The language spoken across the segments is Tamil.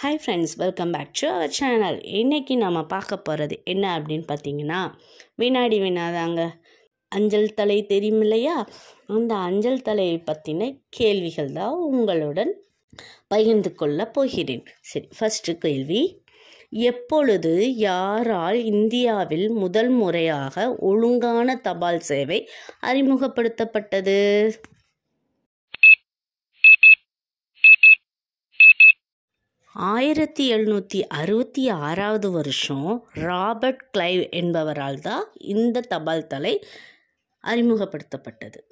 hi friends welcome back to our channel இன்றைக்கி நம்ம பார்க்க போகிறது என்ன அப்படின்னு பார்த்தீங்கன்னா வினாடி வினாதாங்க அஞ்சல் தலை தெரியும் இல்லையா அந்த அஞ்சல் தலையை பற்றின கேள்விகள் தான் உங்களுடன் பகிர்ந்து கொள்ள போகிறேன் சரி ஃபஸ்ட்டு கேள்வி எப்பொழுது யாரால் இந்தியாவில் முதல் முறையாக ஒழுங்கான தபால் சேவை அறிமுகப்படுத்தப்பட்டது ஆயிரத்தி எழுநூற்றி அறுபத்தி ஆறாவது வருஷம் ராபர்ட் கிளைவ் என்பவரால் தான் இந்த தபால் தலை அறிமுகப்படுத்தப்பட்டது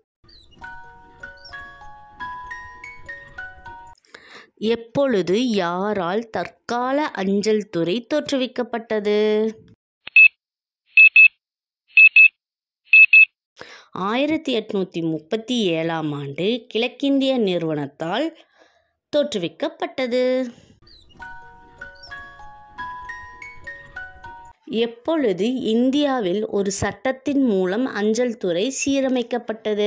எப்பொழுது யாரால் தற்கால அஞ்சல் துறை தோற்றுவிக்கப்பட்டது ஆயிரத்தி எட்நூற்றி முப்பத்தி ஏழாம் ஆண்டு கிழக்கிந்திய நிறுவனத்தால் தோற்றுவிக்கப்பட்டது எப்பொழுது இந்தியாவில் ஒரு சட்டத்தின் மூலம் அஞ்சல் துறை சீரமைக்கப்பட்டது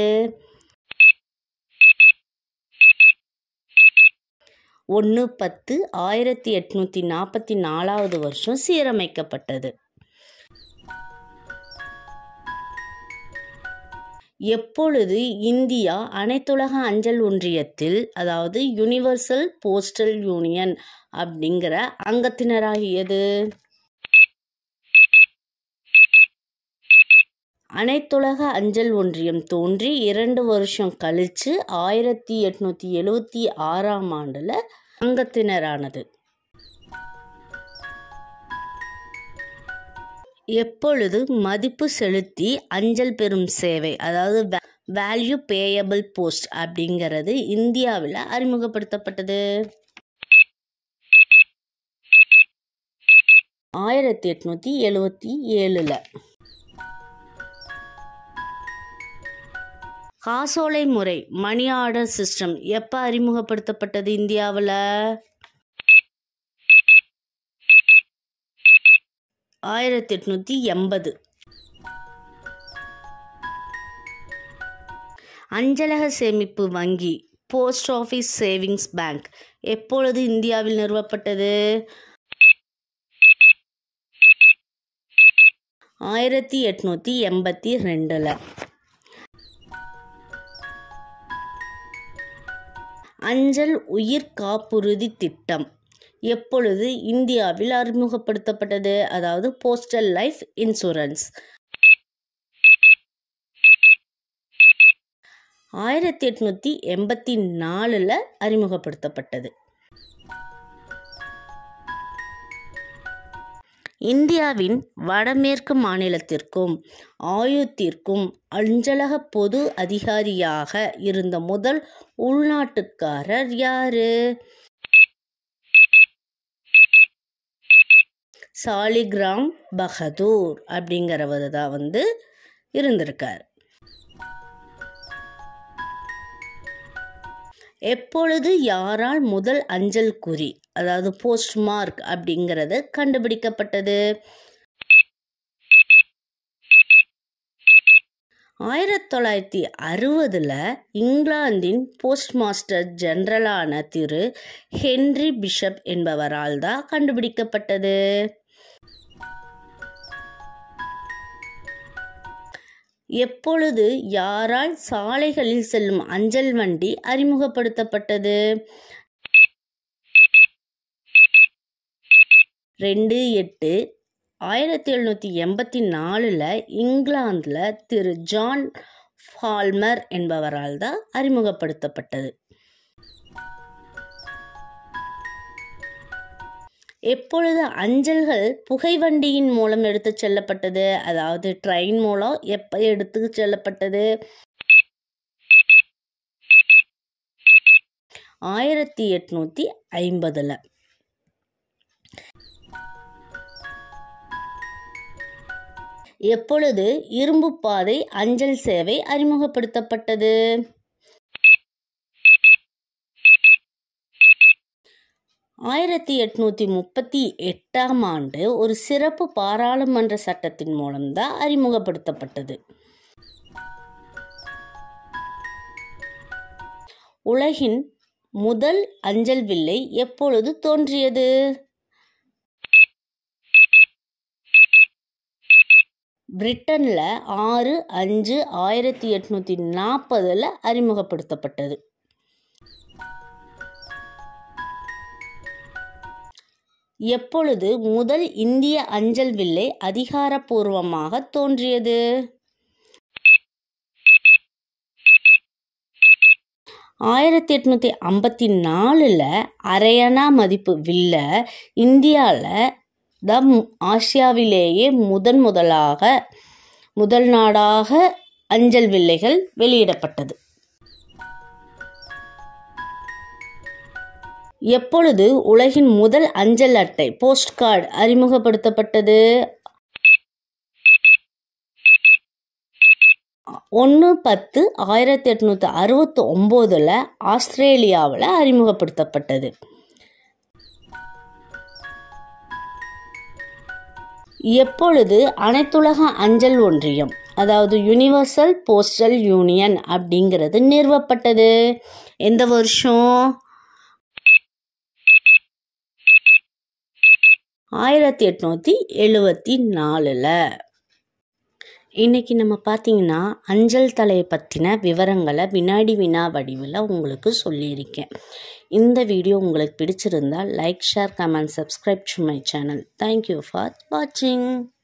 ஒன்று பத்து ஆயிரத்தி எட்நூற்றி நாற்பத்தி நாலாவது வருஷம் சீரமைக்கப்பட்டது எப்பொழுது இந்தியா அனைத்துலக அஞ்சல் ஒன்றியத்தில் அதாவது யுனிவர்சல் போஸ்டல் யூனியன் அப்படிங்கிற அங்கத்தினராகியது அனைத்துலக அஞ்சல் ஒன்றியம் தோன்றி இரண்டு வருஷம் கழித்து ஆயிரத்தி எட்நூற்றி எழுவத்தி ஆறாம் ஆண்டில் அங்கத்தினரானது எப்பொழுது மதிப்பு செலுத்தி அஞ்சல் பெறும் சேவை அதாவது வேல்யூ பேயபிள் போஸ்ட் அப்படிங்கிறது இந்தியாவில் அறிமுகப்படுத்தப்பட்டது ஆயிரத்தி எட்நூற்றி எழுவத்தி ஏழில் காசோலை முறை மணி ஆர்டர் சிஸ்டம் எப்போ அறிமுகப்படுத்தப்பட்டது இந்தியாவில் ஆயிரத்தி எட்நூற்றி எண்பது அஞ்சலக சேமிப்பு வங்கி போஸ்ட் ஆஃபீஸ் சேவிங்ஸ் பேங்க் எப்பொழுது இந்தியாவில் நிறுவப்பட்டது ஆயிரத்தி எட்நூற்றி எண்பத்தி ரெண்டில் அஞ்சல் உயிர் காப்புறுதி திட்டம் எப்பொழுது இந்தியாவில் அறிமுகப்படுத்தப்பட்டது அதாவது போஸ்டல் லைஃப் இன்சூரன்ஸ் ஆயிரத்தி எட்நூற்றி எண்பத்தி நாலில் அறிமுகப்படுத்தப்பட்டது இந்தியாவின் வடமேற்கு மாநிலத்திற்கும் ஆயுத்திற்கும் அஞ்சலக பொது அதிகாரியாக இருந்த முதல் உள்நாட்டுக்காரர் யாரு சாலிகிராம் பகதூர் அப்படிங்கிறவர் தான் வந்து இருந்திருக்கார் எப்பொழுது யாரால் முதல் அஞ்சல் குறி அதாவது போஸ்ட் மார்க் அப்படிங்கிறது கண்டுபிடிக்கப்பட்டது ஆயிரத்தி தொள்ளாயிரத்தி அறுபதில் இங்கிலாந்தின் போஸ்ட் மாஸ்டர் ஜெனரலான திரு ஹென்ரி பிஷப் என்பவரால் தான் கண்டுபிடிக்கப்பட்டது எப்பொழுது யாரால் சாலைகளில் செல்லும் அஞ்சல் வண்டி அறிமுகப்படுத்தப்பட்டது ரெண்டு எட்டு ஆயிரத்தி எழுநூற்றி எண்பத்தி நாலில் இங்கிலாந்தில் திரு ஜான் ஃபால்மர் என்பவரால் தான் அறிமுகப்படுத்தப்பட்டது எப்பொழுது அஞ்சல்கள் புகைவண்டியின் மூலம் எடுத்து செல்லப்பட்டது அதாவது ட்ரெயின் மூலம் எப்போ எடுத்து செல்லப்பட்டது ஆயிரத்தி எட்நூற்றி ஐம்பதில் எப்பொழுது இரும்பு பாதை அஞ்சல் சேவை அறிமுகப்படுத்தப்பட்டது ஆயிரத்தி எட்நூற்றி முப்பத்தி எட்டாம் ஆண்டு ஒரு சிறப்பு பாராளுமன்ற சட்டத்தின் மூலம்தான் அறிமுகப்படுத்தப்பட்டது உலகின் முதல் அஞ்சல் வில்லை எப்பொழுது தோன்றியது பிரிட்டனில் ஆறு அஞ்சு ஆயிரத்தி எட்நூற்றி நாற்பதில் அறிமுகப்படுத்தப்பட்டது எப்பொழுது முதல் இந்திய அஞ்சல் வில்லை அதிகாரப்பூர்வமாக தோன்றியது ஆயிரத்தி எட்நூற்றி ஐம்பத்தி நாலில் அரையணா மதிப்பு வில்ல இந்தியாவில் தான் ஆசியாவிலேயே முதன் முதலாக முதல் நாடாக அஞ்சல் வில்லைகள் வெளியிடப்பட்டது எப்பொழுது உலகின் முதல் அஞ்சல் அட்டை போஸ்ட் கார்டு அறிமுகப்படுத்தப்பட்டது ஒன்று பத்து ஆயிரத்தி எட்நூற்றி அறுபத்தி ஒம்போதில் ஆஸ்திரேலியாவில் அறிமுகப்படுத்தப்பட்டது எப்பொழுது அனைத்துலக அஞ்சல் ஒன்றியம் அதாவது யுனிவர்சல் போஸ்டல் யூனியன் அப்படிங்கிறது நிறுவப்பட்டது எந்த வருஷம் ஆயிரத்தி எட்நூற்றி எழுபத்தி நாலில் இன்றைக்கி நம்ம பார்த்திங்கன்னா அஞ்சல் தலையை பற்றின விவரங்களை வினாடி வினா வடிவில் உங்களுக்கு சொல்லியிருக்கேன் இந்த வீடியோ உங்களுக்கு பிடிச்சிருந்தால் like share comment subscribe to my channel thank you for வாட்சிங்